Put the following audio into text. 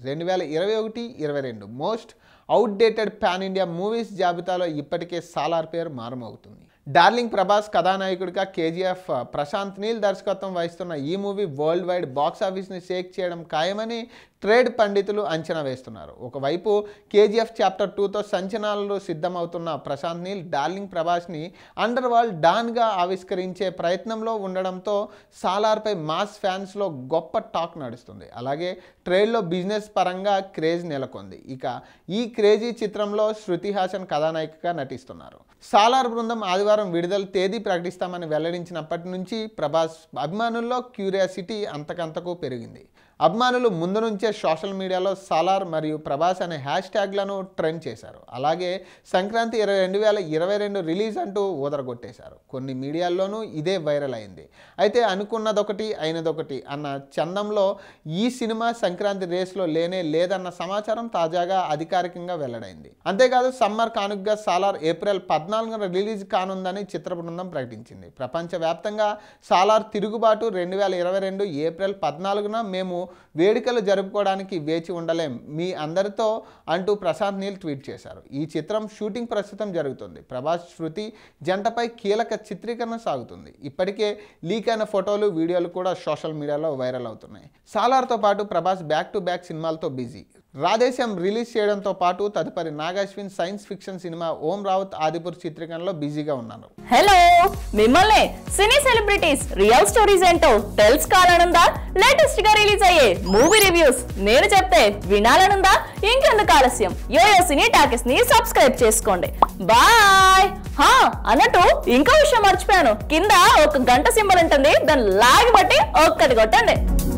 రెండు వేల ఇరవై ఒకటి ఇరవై రెండు most outdated pan India movies జాబితాలో ఇప్పటికే సాలార్ పేరు మారుమోగుతుంది డార్లింగ్ ప్రభాస్ కథానాయకుడిగా కేజీఎఫ్ ప్రశాంత్ నీల్ దర్శకత్వం వహిస్తున్న ఈ మూవీ వరల్డ్ వైడ్ బాక్స్ ఆఫీస్ని షేక్ చేయడం ఖాయమని ట్రేడ్ పండితులు అంచనా వేస్తున్నారు ఒకవైపు కేజీఎఫ్ చాప్టర్ టూతో సంచలనాలు సిద్ధమవుతున్న ప్రశాంత్ నీల్ డార్లింగ్ ప్రభాస్ని అండర్ వరల్డ్ డాన్గా ఆవిష్కరించే ప్రయత్నంలో ఉండడంతో సాలార్పై మాస్ ఫ్యాన్స్లో గొప్ప టాక్ నడుస్తుంది అలాగే ట్రేడ్లో బిజినెస్ పరంగా క్రేజ్ నెలకొంది ఇక ఈ క్రేజీ చిత్రంలో శృతి హాసన్ కథానాయికగా నటిస్తున్నారు సాలార్ బృందం ఆదివారం విడుదల తేదీ ప్రకటిస్తామని వెల్లడించినప్పటి నుంచి ప్రభాస్ అభిమానుల్లో క్యూరియాసిటీ అంతకంతకు పెరిగింది అభిమానులు ముందు నుంచే సోషల్ మీడియాలో సాలార్ మరియు ప్రభాస్ అనే హ్యాష్ ట్యాగ్లను ట్రెండ్ చేశారు అలాగే సంక్రాంతి ఇరవై రెండు వేల ఇరవై రెండు రిలీజ్ అంటూ ఊదరగొట్టేశారు కొన్ని మీడియాల్లోనూ ఇదే వైరల్ అయింది అయితే అనుకున్నదొకటి అయినదొకటి అన్న చందంలో ఈ సినిమా సంక్రాంతి రేస్లో లేనే లేదన్న సమాచారం తాజాగా అధికారికంగా వెల్లడైంది అంతేకాదు సమ్మర్ కానుకగా సాలార్ ఏప్రిల్ పద్నాలుగున రిలీజ్ కానుందని చిత్ర బృందం ప్రకటించింది ప్రపంచవ్యాప్తంగా సాలార్ తిరుగుబాటు రెండు వేల ఇరవై రెండు ఏప్రిల్ పద్నాలుగున మేము వేడుకలు జరుపుకోవడానికి వేచి ఉండలేం మీ అందరితో అంటూ ప్రశాంత్ నీల్ ట్వీట్ చేశారు ఈ చిత్రం షూటింగ్ ప్రస్తుతం జరుగుతుంది ప్రభాస్ శృతి జంటపై కీలక చిత్రీకరణ సాగుతుంది ఇప్పటికే లీక్ అయిన ఫోటోలు వీడియోలు కూడా సోషల్ మీడియాలో వైరల్ అవుతున్నాయి సాలార్తో పాటు ప్రభాస్ బ్యాక్ టు బ్యాక్ సినిమాలతో బిజీ రాధేశ్యాం రిలీజ్ చేయడంతో పాటు తదుపరి నాగాశ్విన్ సైన్స్ ఫిక్షన్ సినిమా ఓం రావుత్ ఆదిపూర్ చిత్రీకరణలో బిజీగా ఉన్నారు హలో మిమ్మల్ని సినీ సెలబ్రిటీస్ రియల్ స్టోరీస్ ఏంటో తెలుసుకోవాలనుందా లేటెస్ట్ గా రిలీజ్ అయ్యే మూవీ రివ్యూస్ నేను చెప్తే వినాలనుందా ఇంకెందుకు ఆలస్యం యోయో సినీ టాకెస్ ని సబ్స్క్రైబ్ చేసుకోండి బాయ్ హా అన్నట్టు ఇంకో విషయం మర్చిపోయాను కింద ఒక గంట సింబల్ ఉంటుంది దాన్ని లాగి బట్టి ఒక్కటి కొట్టండి